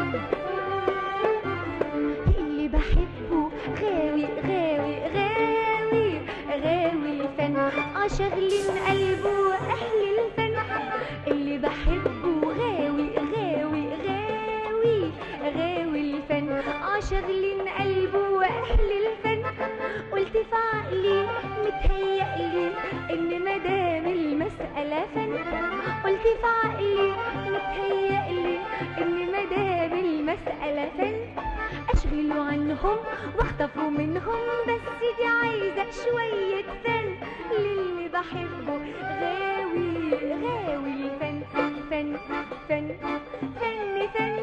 اللي بحبه غاوي غاوي غاوي غاوي الفن اه شاغلين قلبه اهل الفن اللي بحبه غاوي غاوي غاوي غاوي الفن اه شاغلين قلبه واهل الفن قلت في عقلي متهيألي ان مدام المسألة فن قلت في عقلي متهيألي ان مدام المسألة فن اشغلوا عنهم واخطفوا منهم بس دي عايزة شوية فن للي بحبه غاوي غاوي الفن فن فن فن فن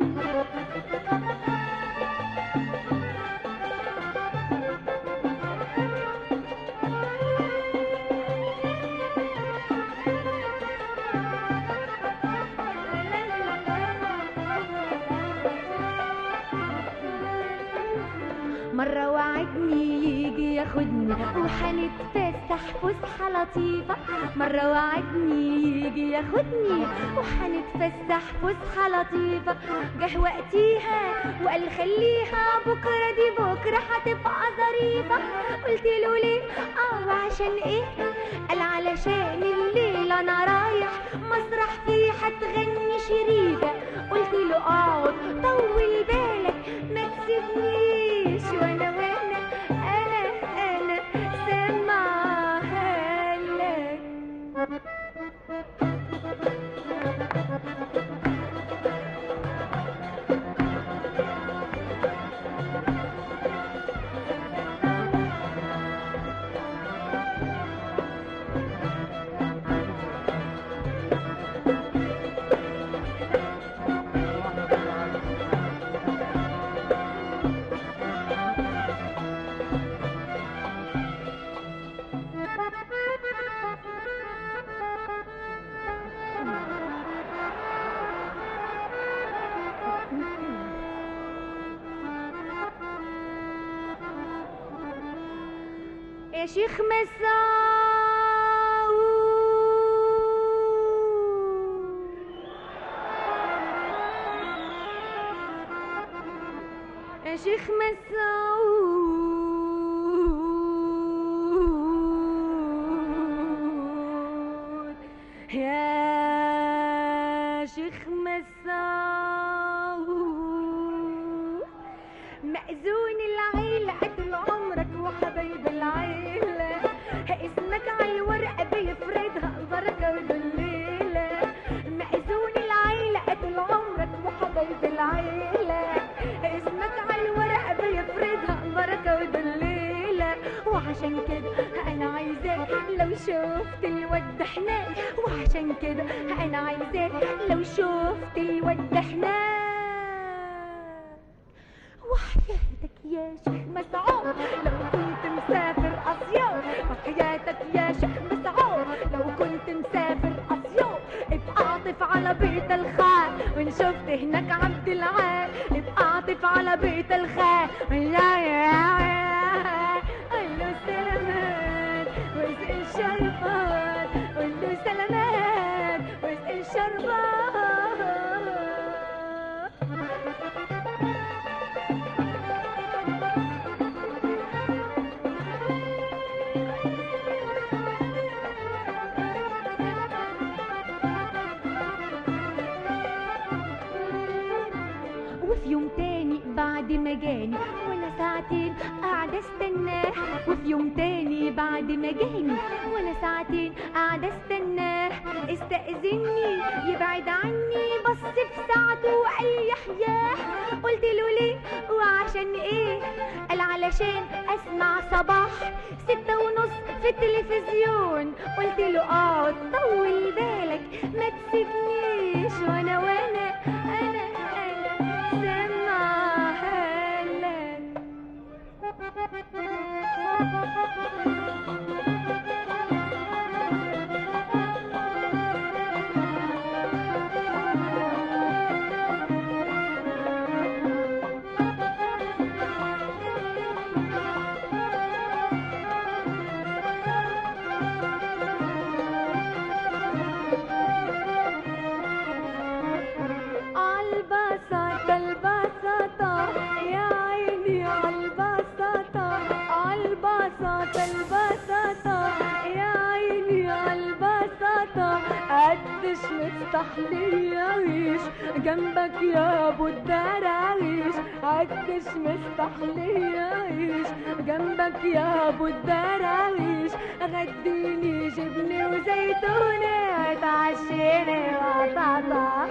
مرة وعدني يجي ياخدني وحنتفسح فسحة لطيفة مرة وعدني يجي ياخدني وحنتفسح فسحة لطيفة جه وقتيها وقال خليها بكرة دي بكرة هتبقى ظريفة قلت له ليه اه وعشان ايه قال علشان الليلة انا رايح مسرح فيه هتغني شريكة قلت له اقعد طول بالك ما تسيبنيش وانا وانا انا انا سامعها لك يا شيخ مسعود يا شيخ مسعود يا شيخ مسعود مأذون العيلة طول عمرك وحبايب العيلة اسمك على الورقة بيفردها البركة والليلة مأذون العيلة طول عمرك وحبايب العيلة اسمك على الورقة بيفردها البركة والليلة وعشان كده انا عايزاك لو شفت الود حنان وعشان كده انا عايزاك لو شفت الود حنان وحياتك يا شيخ مسعود لو كنت مسافر اسيوط وحياتك يا شيخ مسعود لو كنت مسافر اسيوط ابقى اعطف على بيت الخال وان شفت هناك عبد العال ابقى اعطف على بيت الخال يا يا قول له سلامات واسقي الشربات قول له سلامات واسقي الشربات وفي يوم تاني بعد ما جاني وانا ساعتين قاعدة استناه وفي يوم تاني بعد ما جاني وانا ساعتين قاعدة استناه استأذني يبعد عني بص في ساعته وقال لي يحياه قلت له ليه وعشان ايه قال علشان اسمع صباح ستة ونص في التلفزيون قلت له اقعد طول بالك ما تسيبنيش وانا وانا انا انا سامعها لك مستحليش جنبك يا ابو الدراويش عدش مستحليش جنبك يا ابو الدراويش غديني جبني وزيتونة اتعشيني وطاطا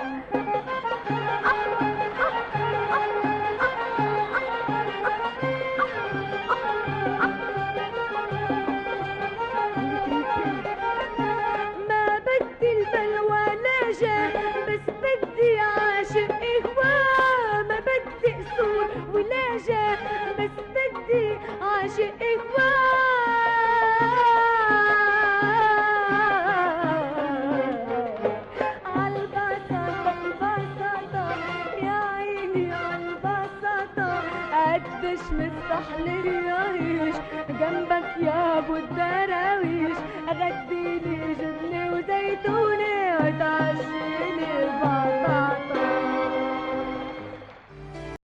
ما بدي البلوى نجا بس بدي عاشق إخوة ما بدي أصول ولا جا بس بدي عاشق إخوة عالبساطة البساطة يا عيني عالبساطة قديش مستحلي ريايش جنبك يا ابو الدراويش غد